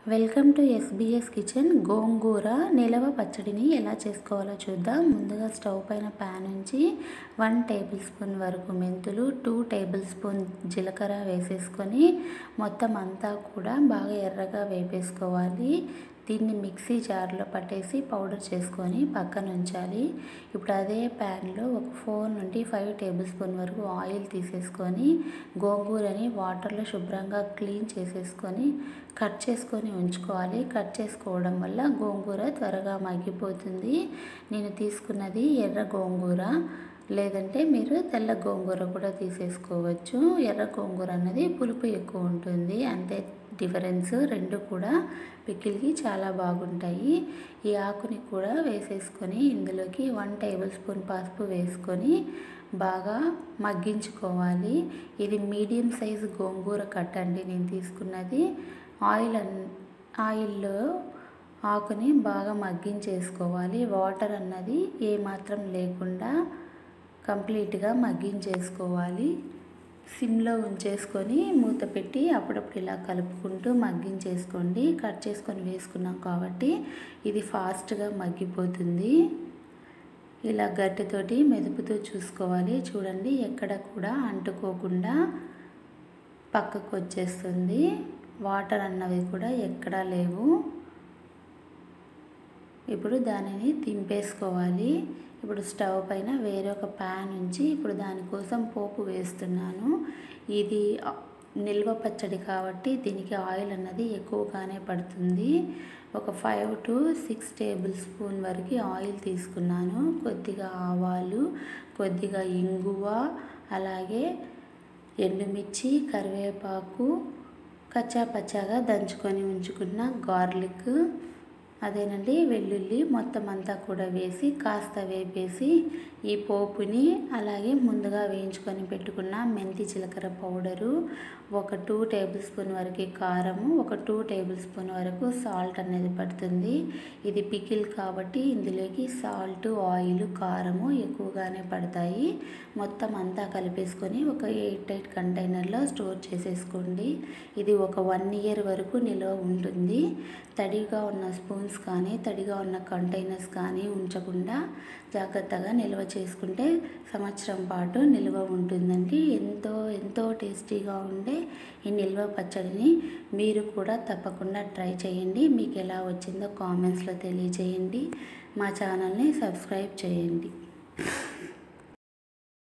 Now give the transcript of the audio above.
welcome to SBS kitchen gongura నిలవ పచ్చడిని ఎలా చేసుకోవాలో చూద్దాం ముందుగా స్టవ్ పైన ప్యాన్ ఉంచి వన్ టేబుల్ స్పూన్ వరకు మెంతులు టూ టేబుల్ స్పూన్ జీలకర్ర వేసేసుకొని మొత్తం అంతా కూడా బాగా ఎర్రగా వేపేసుకోవాలి దీన్ని మిక్సీ జార్లో పట్టేసి పౌడర్ చేసుకొని పక్కన ఉంచాలి ఇప్పుడు అదే ప్యాన్లో ఒక ఫోర్ నుండి ఫైవ్ టేబుల్ స్పూన్ వరకు ఆయిల్ తీసేసుకొని గోంగూరని వాటర్లో శుభ్రంగా క్లీన్ చేసేసుకొని కట్ చేసుకొని ఉంచుకోవాలి కట్ చేసుకోవడం వల్ల గోంగూర త్వరగా మగ్గిపోతుంది నేను తీసుకున్నది ఎర్ర గోంగూర లేదంటే మీరు తెల్ల గోంగూర కూడా తీసేసుకోవచ్చు ఎర్ర గోంగూర అన్నది పులుపు ఎక్కువ ఉంటుంది అంతే డిఫరెన్స్ రెండు కూడా పికిల్కి చాలా బాగుంటాయి ఈ ఆకుని కూడా వేసేసుకొని ఇందులోకి వన్ టేబుల్ స్పూన్ పసుపు వేసుకొని బాగా మగ్గించుకోవాలి ఇది మీడియం సైజు గోంగూర కట్ అండి నేను తీసుకున్నది ఆయిల్ అన్ ఆయిల్లో ఆకుని బాగా మగ్గించేసుకోవాలి వాటర్ అన్నది ఏమాత్రం లేకుండా కంప్లీట్గా మగ్గించేసుకోవాలి సిమ్లో ఉంచేసుకొని మూత పెట్టి అప్పుడప్పుడు ఇలా కలుపుకుంటూ మగ్గించేసుకోండి కట్ చేసుకొని వేసుకున్నాం కాబట్టి ఇది ఫాస్ట్గా మగ్గిపోతుంది ఇలా గట్టితోటి మెదుపుతూ చూసుకోవాలి చూడండి ఎక్కడ కూడా అంటుకోకుండా పక్కకు వచ్చేస్తుంది వాటర్ అన్నవి కూడా ఎక్కడా లేవు ఇప్పుడు దానిని దింపేసుకోవాలి ఇప్పుడు స్టవ్ పైన వేరొక ప్యాన్ ఉంచి ఇప్పుడు దానికోసం పోపు వేస్తున్నాను ఇది నిల్వ పచ్చడి కాబట్టి దీనికి ఆయిల్ అన్నది ఎక్కువగానే పడుతుంది ఒక five to six tablespoon వరకు ఆయిల్ తీసుకున్నాను కొద్దిగా ఆవాలు కొద్దిగా ఇంగువ అలాగే ఎండుమిర్చి కరివేపాకు కచ్చా పచ్చాగా దంచుకొని ఉంచుకున్న గార్లిక్ అదేనండి వెల్లుల్లి మొత్తం అంతా కూడా వేసి కాస్త వేపేసి ఈ పోపుని అలాగే ముందుగా వేయించుకొని పెట్టుకున్న మెంతి జీలకర్ర పౌడరు ఒక టూ టేబుల్ స్పూన్ వరకు కారము ఒక టూ టేబుల్ స్పూన్ వరకు సాల్ట్ అనేది పడుతుంది ఇది పికిల్ కాబట్టి ఇందులోకి సాల్ట్ ఆయిల్ కారము ఎక్కువగానే పడతాయి మొత్తం అంతా కలిపేసుకొని ఒక ఎయిట్ ఎయిట్ కంటైనర్లో స్టోర్ చేసేసుకోండి ఇది ఒక వన్ ఇయర్ వరకు నిల్వ ఉంటుంది తడిగా ఉన్న స్పూన్స్ కానీ తడిగా ఉన్న కంటైనర్స్ కానీ ఉంచకుండా జాగ్రత్తగా నిల్వ చేసుకుంటే సంవత్సరం పాటు నిల్వ ఉంటుందండి ఎంతో ఎంతో టేస్టీగా ఉండే ఈ నిల్వ పచ్చడిని మీరు కూడా తప్పకుండా ట్రై చేయండి మీకు ఎలా వచ్చిందో కామెంట్స్లో తెలియజేయండి మా ఛానల్ని సబ్స్క్రైబ్ చేయండి